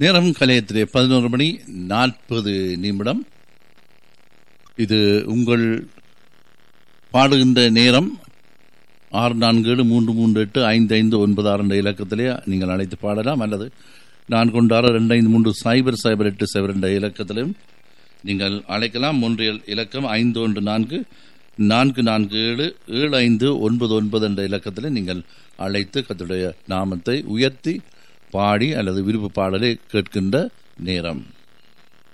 நேரம் கலையத்திலே பதினோரு மணி நாற்பது நிமிடம் இது உங்கள் பாடுகின்ற நேரம் ஆறு நான்கு ஏழு மூன்று மூன்று எட்டு ஐந்து ஐந்து ஒன்பது ஆறு என்ற இலக்கத்திலே நீங்கள் அழைத்து பாடலாம் அல்லது நான்கு ஒன்று ஆறு ரெண்டு ஐந்து மூன்று சைபர் சைபர் எட்டு சைபர் என்ற இலக்கத்திலும் நீங்கள் அழைக்கலாம் மூன்றியல் இலக்கம் ஐந்து ஒன்று நான்கு நான்கு நான்கு ஏழு ஏழு ஐந்து ஒன்பது ஒன்பது என்ற இலக்கத்தில் நீங்கள் அழைத்து கத்துடைய நாமத்தை உயர்த்தி பாடி அல்லது விருப்பு பாடலை கேட்கின்ற நேரம்